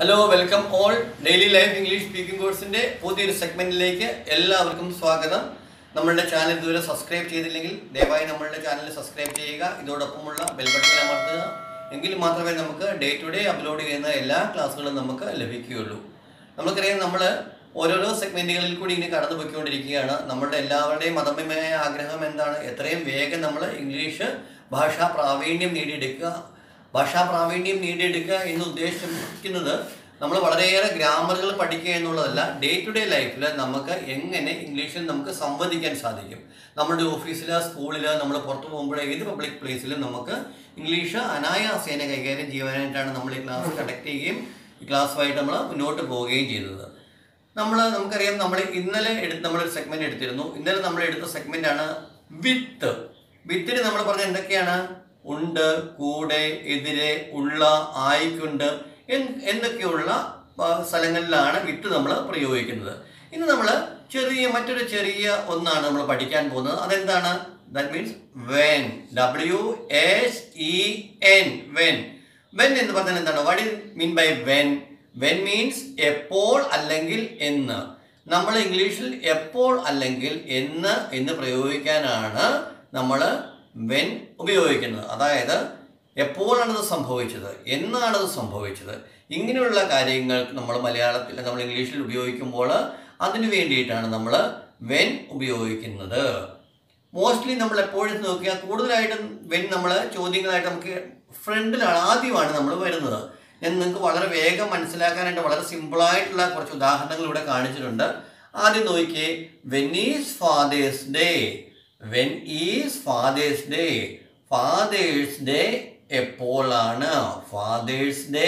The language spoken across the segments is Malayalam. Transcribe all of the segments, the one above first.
hello welcome all daily life English speaking കോഴ്സിന്റെ പുതിയൊരു സെഗ്മെന്റിലേക്ക് എല്ലാവർക്കും സ്വാഗതം നമ്മളുടെ ചാനൽ ഇതുവരെ സബ്സ്ക്രൈബ് ചെയ്തില്ലെങ്കിൽ ദയവായി നമ്മളുടെ ചാനൽ സബ്സ്ക്രൈബ് ചെയ്യുക ഇതോടൊപ്പമുള്ള ബെൽ ബട്ടൺ അമർത്തുക എങ്കിൽ മാത്രമേ നമുക്ക് ഡേ ടു ഡേ അപ്ലോഡ് ചെയ്യുന്ന എല്ലാ ക്ലാസ്സുകളും നമുക്ക് ലഭിക്കുകയുള്ളൂ നമുക്കറിയാം നമ്മൾ ഓരോരോ സെഗ്മെന്റുകളിൽ കൂടി ഇങ്ങനെ കടന്നു പോയിക്കൊണ്ടിരിക്കുകയാണ് നമ്മുടെ എല്ലാവരുടെയും മതമയമായ ആഗ്രഹം എന്താണ് എത്രയും വേഗം നമ്മൾ ഇംഗ്ലീഷ് ഭാഷാ പ്രാവീണ്യം നേടിയെടുക്കുക ഭാഷാ പ്രാവീണ്യം നേടിയെടുക്കുക എന്ന് ഉദ്ദേശിക്കുന്നത് നമ്മൾ വളരെയേറെ ഗ്രാമറുകൾ പഠിക്കുക എന്നുള്ളതല്ല ഡേ ടു ഡേ ലൈഫിൽ നമുക്ക് എങ്ങനെ ഇംഗ്ലീഷിൽ നമുക്ക് സംവദിക്കാൻ സാധിക്കും നമ്മുടെ ഓഫീസിൽ സ്കൂളിൽ നമ്മൾ പുറത്തു പോകുമ്പോൾ ഏത് പബ്ലിക് പ്ലേസിലും നമുക്ക് ഇംഗ്ലീഷ് അനായാസേന കൈകാര്യം ചെയ്യാനായിട്ടാണ് നമ്മൾ ഈ ക്ലാസ് കണ്ടക്ട് ചെയ്യുകയും ഈ ക്ലാസ്സുമായിട്ട് നമ്മൾ മുന്നോട്ട് പോവുകയും ചെയ്തത് നമ്മൾ നമുക്കറിയാം നമ്മൾ ഇന്നലെ എടുത്ത് നമ്മളൊരു സെഗ്മെന്റ് എടുത്തിരുന്നു ഇന്നലെ നമ്മൾ എടുത്ത സെഗ്മെന്റ് ആണ് വിത്ത് വിത്തിന് നമ്മൾ പറഞ്ഞ എന്തൊക്കെയാണ് ഉണ്ട് കൂടെ എതിരെ ഉള്ള ആയിക്കൊണ്ട് എന്ന് എന്നൊക്കെയുള്ള ആ, സ്ഥലങ്ങളിലാണ് വിത്ത് നമ്മൾ പ്രയോഗിക്കുന്നത് ഇന്ന് നമ്മൾ ചെറിയ മറ്റൊരു ചെറിയ ഒന്നാണ് നമ്മൾ പഠിക്കാൻ പോകുന്നത് അതെന്താണ് that means when W S E N when when എന്ന് പറഞ്ഞാൽ എന്താണ് what is mean by when when means എപ്പോൾ അല്ലെങ്കിൽ എന്ന് നമ്മൾ ഇംഗ്ലീഷിൽ എപ്പോൾ അല്ലെങ്കിൽ എന്ന് എന്ന് പ്രയോഗിക്കാനാണ് നമ്മൾ വെൻ ഉപയോഗിക്കുന്നത് അതായത് എപ്പോഴാണത് സംഭവിച്ചത് എന്നാണത് സംഭവിച്ചത് ഇങ്ങനെയുള്ള കാര്യങ്ങൾ നമ്മൾ മലയാളത്തിൽ നമ്മൾ ഇംഗ്ലീഷിൽ ഉപയോഗിക്കുമ്പോൾ അതിനു വേണ്ടിയിട്ടാണ് നമ്മൾ വെൻ ഉപയോഗിക്കുന്നത് മോസ്റ്റ്ലി നമ്മൾ എപ്പോഴും നോക്കിയാൽ കൂടുതലായിട്ടും വെൻ നമ്മൾ ചോദ്യങ്ങളായിട്ട് നമുക്ക് ഫ്രണ്ടിലാണ് ആദ്യമാണ് നമ്മൾ വരുന്നത് ഞാൻ നിങ്ങൾക്ക് വളരെ വേഗം മനസ്സിലാക്കാനായിട്ട് വളരെ സിമ്പിളായിട്ടുള്ള കുറച്ച് ഉദാഹരണങ്ങൾ ഇവിടെ കാണിച്ചിട്ടുണ്ട് ആദ്യം നോക്കിയേ when is father's day when is father's day father's day എപ്പോഴാണ് ഫാദേഴ്സ് ഡേ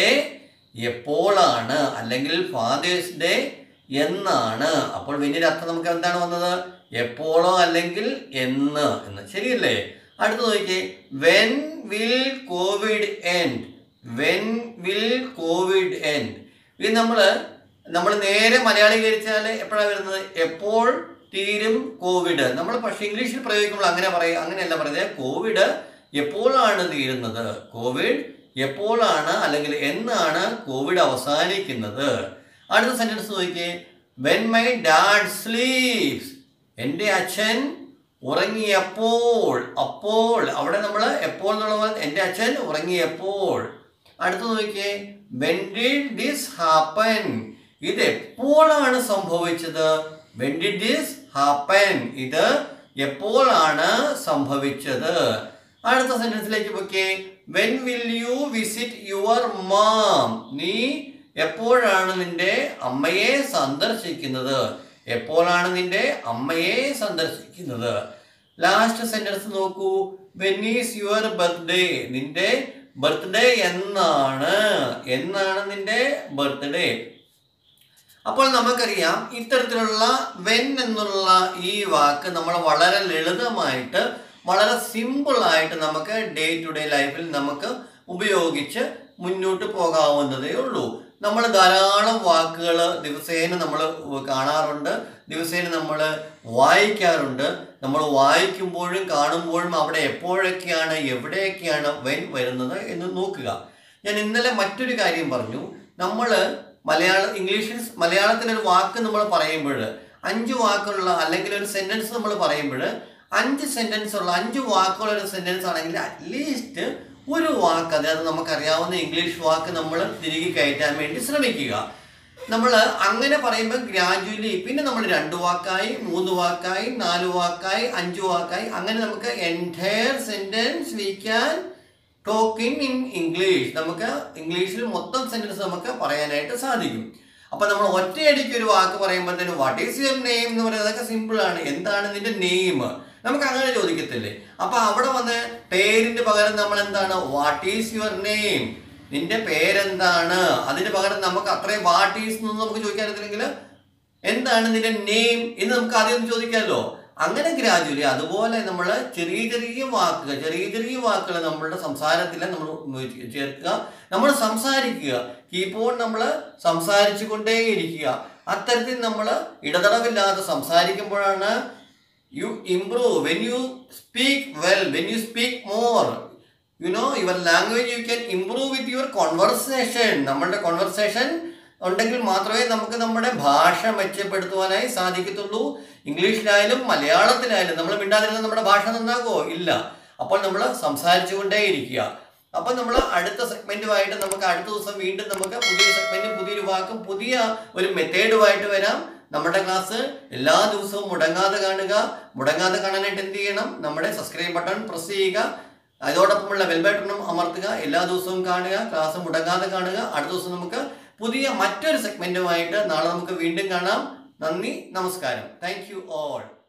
എപ്പോഴാണ് അല്ലെങ്കിൽ ഫാദേഴ്സ് ഡേ എന്നാണ് അപ്പോൾ വെന്നിന്റെ അർത്ഥം നമുക്ക് എന്താണ് വന്നത് എപ്പോഴോ അല്ലെങ്കിൽ എന്ന് എന്ന് ശരിയല്ലേ അടുത്ത് നോക്കിയേ when will COVID end when will COVID end ഇത് നമ്മൾ നമ്മൾ നേരെ മലയാളീകരിച്ചാൽ എപ്പോഴാണ് വരുന്നത് എപ്പോൾ തീരും കോവിഡ് നമ്മൾ പക്ഷേ ഇംഗ്ലീഷിൽ പ്രയോഗിക്കുമ്പോൾ അങ്ങനെ പറയും അങ്ങനെയല്ല പറയുന്നത് കോവിഡ് എപ്പോഴാണ് തീരുന്നത് കോവിഡ് എപ്പോഴാണ് അല്ലെങ്കിൽ എന്നാണ് കോവിഡ് അവസാനിക്കുന്നത് അടുത്ത സെന്റൻസ് നോക്കിയേ വെൻ മൈ ഡാഡ് സ്ലീപ്സ് എൻ്റെ അച്ഛൻ ഉറങ്ങിയപ്പോൾ അപ്പോൾ അവിടെ നമ്മൾ എപ്പോൾ എന്നുള്ള എൻ്റെ അച്ഛൻ ഉറങ്ങിയപ്പോൾ അടുത്ത് നോക്കിയേ വെൻ ഡിഡ് ദിസ് ഹാപ്പൻ ഇത് എപ്പോഴാണ് സംഭവിച്ചത് വെൻ ഡിഡ് ദിസ് ഹാപ്പൻ ഇത് എപ്പോഴാണ് സംഭവിച്ചത് അടുത്ത സെന്റൻസിലേക്ക് പോക്കേ when will you visit your mom നീ എപ്പോഴാണ് നിന്റെ അമ്മയെ സന്ദർശിക്കുന്നത് എപ്പോഴാണ് നിന്റെ അമ്മയെ സന്ദർശിക്കുന്നത് ലാസ്റ്റ് സെന്റൻസ് നോക്കൂ വെൻ ഈസ് യുവർ ബർത്ത്ഡേ നിന്റെ ബർത്ത്ഡേ എന്നാണ് എന്നാണ് നിന്റെ ബർത്ത്ഡേ അപ്പോൾ നമുക്കറിയാം ഇത്തരത്തിലുള്ള വെൻ എന്നുള്ള ഈ വാക്ക് നമ്മൾ വളരെ ലളിതമായിട്ട് വളരെ സിമ്പിളായിട്ട് നമുക്ക് ഡേ ടു ഡേ ലൈഫിൽ നമുക്ക് ഉപയോഗിച്ച് മുന്നോട്ട് പോകാവുന്നതേ ഉള്ളൂ നമ്മൾ ധാരാളം വാക്കുകൾ ദിവസേന നമ്മൾ കാണാറുണ്ട് ദിവസേന നമ്മൾ വായിക്കാറുണ്ട് നമ്മൾ വായിക്കുമ്പോഴും കാണുമ്പോഴും അവിടെ എപ്പോഴൊക്കെയാണ് എവിടെയൊക്കെയാണ് വെൻ വരുന്നത് എന്ന് നോക്കുക ഞാൻ ഇന്നലെ മറ്റൊരു കാര്യം പറഞ്ഞു നമ്മൾ മലയാള ഇംഗ്ലീഷിൽ മലയാളത്തിൽ ഒരു വാക്ക് നമ്മൾ പറയുമ്പോൾ അഞ്ച് വാക്കുള്ള അല്ലെങ്കിൽ ഒരു സെന്റൻസ് നമ്മൾ പറയുമ്പോൾ അഞ്ച് സെന്റൻസ് ഉള്ള അഞ്ച് വാക്കുള്ള ഒരു സെന്റൻസ് ആണെങ്കിൽ അറ്റ്ലീസ്റ്റ് ഒരു വാക്ക് അതായത് നമുക്കറിയാവുന്ന ഇംഗ്ലീഷ് വാക്ക് നമ്മൾ തിരികെ കയറ്റാൻ വേണ്ടി ശ്രമിക്കുക നമ്മൾ അങ്ങനെ പറയുമ്പോൾ ഗ്രാജുവലി പിന്നെ നമ്മൾ രണ്ട് വാക്കായി മൂന്ന് വാക്കായി നാല് വാക്കായി അഞ്ച് വാക്കായി അങ്ങനെ നമുക്ക് entire sentence we can talking in English നമുക്ക് ഇംഗ്ലീഷിൽ മൊത്തം സെന്റൻസ് നമുക്ക് പറയാനായിട്ട് സാധിക്കും അപ്പൊ നമ്മൾ ഒറ്റയടിക്ക് ഒരു വാക്ക് പറയുമ്പോഴത്തേനും വാട്ട് ഈസ് യുവർ നെയിം എന്ന് പറയുന്നത് അതൊക്കെ സിമ്പിൾ ആണ് എന്താണ് നിന്റെ നെയിം നമുക്ക് അങ്ങനെ ചോദിക്കത്തില്ലേ അപ്പൊ അവിടെ വന്ന് പേരിന്റെ പകരം നമ്മൾ എന്താണ് വാട്ട് ഈസ് യുവർ നെയിം നിന്റെ പേരെന്താണ് അതിന് പകരം നമുക്ക് അത്രയും വാട്ട് ഈസ് എന്ന് നമുക്ക് ചോദിക്കാൻ അറിയത്തില്ലെങ്കിൽ എന്താണ് നിന്റെ നെയിം എന്ന് നമുക്ക് ആദ്യം ഒന്ന് ചോദിക്കാമല്ലോ അങ്ങനെ ഗ്രാജുവലി അതുപോലെ നമ്മൾ ചെറിയ ചെറിയ വാക്കുകൾ ചെറിയ ചെറിയ വാക്കുകൾ നമ്മളുടെ സംസാരത്തിൽ നമ്മൾ ചേർക്കുക നമ്മൾ സംസാരിക്കുക കീബോർഡ് നമ്മൾ സംസാരിച്ചു കൊണ്ടേയിരിക്കുക അത്തരത്തിൽ നമ്മൾ ഇടതടവില്ലാതെ സംസാരിക്കുമ്പോഴാണ് you improve when you speak well when you speak more you know your language you can improve with your conversation നമ്മളുടെ കോൺവെർസേഷൻ ഉണ്ടെങ്കിൽ മാത്രമേ നമുക്ക് നമ്മുടെ ഭാഷ മെച്ചപ്പെടുത്തുവാനായി സാധിക്കത്തുള്ളൂ ഇംഗ്ലീഷിലായാലും മലയാളത്തിലായാലും നമ്മൾ മിണ്ടാതിരുന്ന നമ്മുടെ ഭാഷ നന്നാകുമോ ഇല്ല അപ്പോൾ നമ്മൾ സംസാരിച്ചുകൊണ്ടേ ഇരിക്കുക അപ്പം നമ്മൾ അടുത്ത സെഗ്മെന്റുമായിട്ട് നമുക്ക് അടുത്ത ദിവസം വീണ്ടും നമുക്ക് പുതിയ സെഗ്മെന്റും പുതിയൊരു വാക്കും പുതിയ ഒരു മെത്തേഡുമായിട്ട് വരാം നമ്മുടെ ക്ലാസ് എല്ലാ ദിവസവും മുടങ്ങാതെ കാണുക മുടങ്ങാതെ കാണാനായിട്ട് എന്ത് ചെയ്യണം നമ്മുടെ സബ്സ്ക്രൈബ് ബട്ടൺ പ്രസ് ചെയ്യുക അതോടൊപ്പമുള്ള ബെൽ ബട്ടണും അമർത്തുക എല്ലാ ദിവസവും കാണുക ക്ലാസ് മുടങ്ങാതെ കാണുക അടുത്ത ദിവസം നമുക്ക് പുതിയ മറ്റൊരു സെഗ്മെന്റുമായിട്ട് നാളെ നമുക്ക് വീണ്ടും കാണാം നന്ദി നമസ്കാരം താങ്ക് യു ഓൾ